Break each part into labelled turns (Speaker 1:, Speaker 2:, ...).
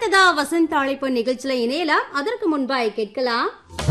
Speaker 1: அடுத்ததா வசந்த் அழைப்பு நிகழ்ச்சியில இணையலாம் அதற்கு முன்பாய் கேட்கலாம்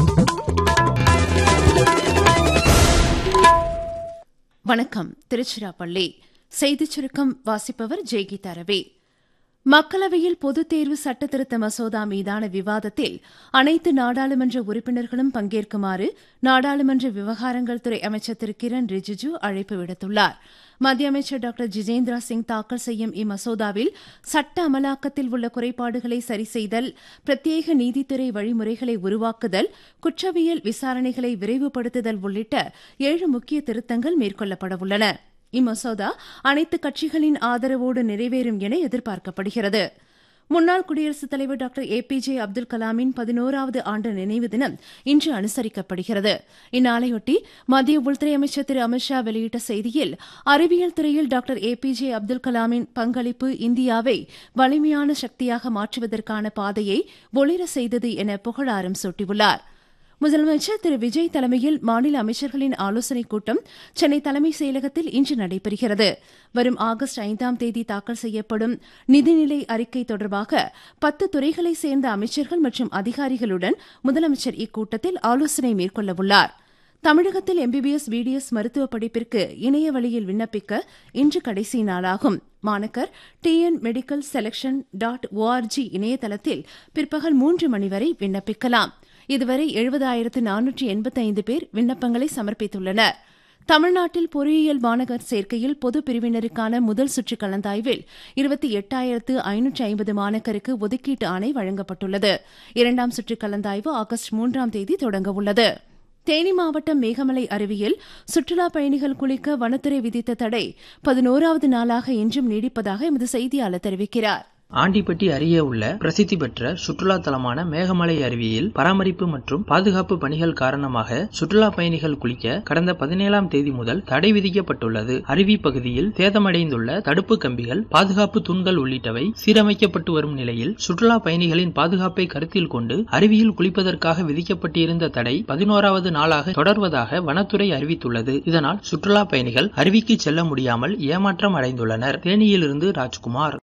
Speaker 2: வணக்கம் திருச்சிராப்பள்ளி செய்திச் சுருக்கம் வாசிப்பவர் ஜெய்கீதா ரவி மக்களவையில் பொதுத் தேர்வு சட்ட திருத்த மசோதா மீதான விவாதத்தில் அனைத்து நாடாளுமன்ற உறுப்பினர்களும் பங்கேற்குமாறு நாடாளுமன்ற விவகாரங்கள் துறை அமைச்சர் திரு கிரண் ரிஜிஜு அழைப்பு விடுத்துள்ளார் மத்திய அமைச்சர் டாக்டர் ஜிதேந்திரா சிங் தாக்கல் செய்யும் இம்மசோதாவில் சட்ட அமலாக்கத்தில் உள்ள குறைபாடுகளை சரி செய்தல் பிரத்யேக நீதித்துறை வழிமுறைகளை உருவாக்குதல் குற்றவியல் விசாரணைகளை விரைவுபடுத்துதல் உள்ளிட்ட ஏழு முக்கிய திருத்தங்கள் மேற்கொள்ளப்படவுள்ளன இம்மசோதா அனைத்து கட்சிகளின் ஆதரவோடு நிறைவேறும் என எதிர்பார்க்கப்படுகிறது முன்னாள் குடியரசுத் தலைவர் doctor A P J Abdul கலாமின் பதினோராவது ஆண்டு நினைவு தினம் இன்று அனுசரிக்கப்படுகிறது இந்நாளையொட்டி மத்திய உள்துறை அமைச்சர் திரு அமித்ஷா வெளியிட்ட செய்தியில் அறிவியல் துறையில் doctor A P J Abdul கலாமின் பங்களிப்பு இந்தியாவை வலிமையான சக்தியாக மாற்றுவதற்கான பாதையை ஒளிர செய்தது என புகழாரம் சூட்டியுள்ளாா் முதலமைச்சர் திரு விஜய் தலைமையில் மாநில அமைச்சர்களின் ஆலோசனைக் கூட்டம் சென்னை தலைமைச் செயலகத்தில் இன்று நடைபெறுகிறது வரும் ஆகஸ்ட் ஐந்தாம் தேதி தாக்கல் செய்யப்படும் நிதிநிலை அறிக்கை தொடர்பாக பத்து துறைகளைச் சேர்ந்த அமைச்சர்கள் மற்றும் அதிகாரிகளுடன் முதலமைச்சர் இக்கூட்டத்தில் ஆலோசனை மேற்கொள்ளவுள்ளார் தமிழகத்தில் எம்பிபிஎஸ் பிடிஎஸ் மருத்துவ படிப்பிற்கு இணைய வழியில் விண்ணப்பிக்க இன்று கடைசி நாளாகும் மாணக்கர் TN medical selection dot ORG இணையதளத்தில் பிற்பகல் மூன்று மணி வரை விண்ணப்பிக்கலாம் இதுவரை எழுபதாயிரத்து நானூற்று எண்பத்தைந்து பேர் விண்ணப்பங்களை சமர்ப்பித்துள்ளனர் தமிழ்நாட்டில் பொறியியல் மாணவர் சேர்க்கையில் பொது பிரிவினருக்கான முதல் சுற்று கலந்தாய்வில் இருபத்தி எட்டாயிரத்து ஐநூற்று ஐம்பது மாணக்கருக்கு ஒதுக்கீட்டு ஆணை வழங்கப்பட்டுள்ளது இரண்டாம் சுற்று கலந்தாய்வு ஆகஸ்ட் மூன்றாம் தேதி தொடங்கவுள்ளது தேனி மாவட்டம் மேகமலை அருவியில் சுற்றுலாப் பயணிகள் குளிக்க வனத்துறை விதித்த தடை பதினோராவது நாளாக இன்றும் நீடிப்பதாக எமது செய்தியாளர் தெரிவிக்கிறார்
Speaker 3: ஆண்டிப்பட்டி அருகே உள்ள பிரசித்தி பெற்ற சுற்றுலா தலமான மேகமலை அருவியில் பராமரிப்பு மற்றும் பாதுகாப்பு பணிகள் காரணமாக சுற்றுலா பயணிகள் குளிக்க கடந்த பதினேழாம் தேதி முதல் தடை விதிக்கப்பட்டுள்ளது அருவி பகுதியில் சேதமடைந்துள்ள தடுப்பு கம்பிகள் பாதுகாப்பு தூண்கள் உள்ளிட்டவை சீரமைக்கப்பட்டு வரும் நிலையில் சுற்றுலா பயணிகளின் பாதுகாப்பை கருத்தில் கொண்டு அருவியில் குளிப்பதற்காக விதிக்கப்பட்டிருந்த தடை பதினோராவது நாளாக தொடர்வதாக வனத்துறை அறிவித்துள்ளது இதனால் சுற்றுலா பயணிகள் அருவிக்கு செல்ல முடியாமல் ஏமாற்றம் அடைந்துள்ளனர் தேனியிலிருந்து Rajkumar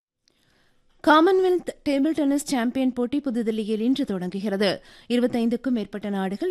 Speaker 2: Commonwealth table tennis champion போட்டி புதுதில்லியில் இன்று தொடங்குகிறது இருபத்தைந்துக்கும் மேற்பட்ட நாடுகள்